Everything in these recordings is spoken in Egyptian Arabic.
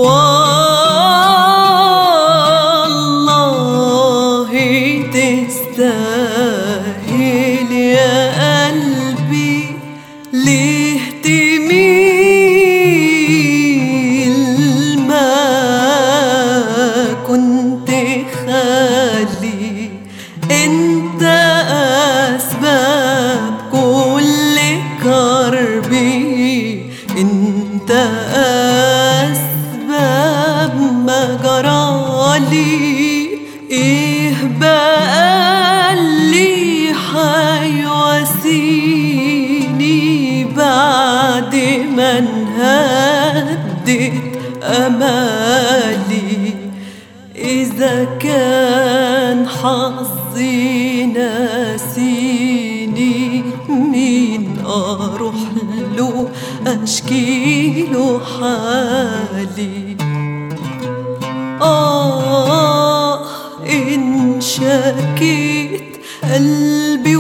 والله تستاهل يا قلبي ليه تميل ما كنت خالي انت اسباب كل كربي انت اسباب ما جرالي ايه بقى اللي حيواسيني بعد ما انهدت امالي إذا كان حظي ناسيني مين أروح له أشكي له حالي آه إن شكيت قلبي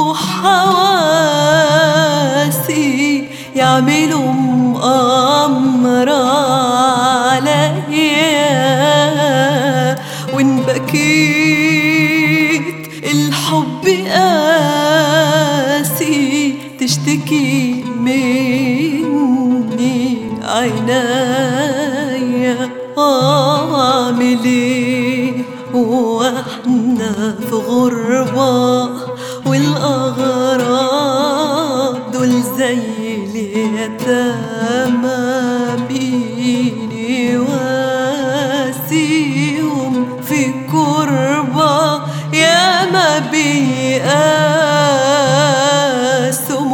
وحواسي يعملوا مؤامرة عليا وإن بكيت الحب قاسي تشتكي مني عينيا اعمل ايه واحنا في غربة والاغراب دول زي اليتامى بيني واسيهم في كربة يا ما بيقاسم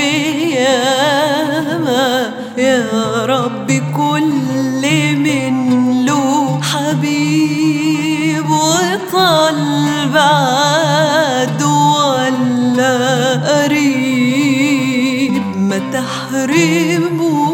وياما يا رب كل من له حبيب وطال بعد ولا قريب ما تحرمه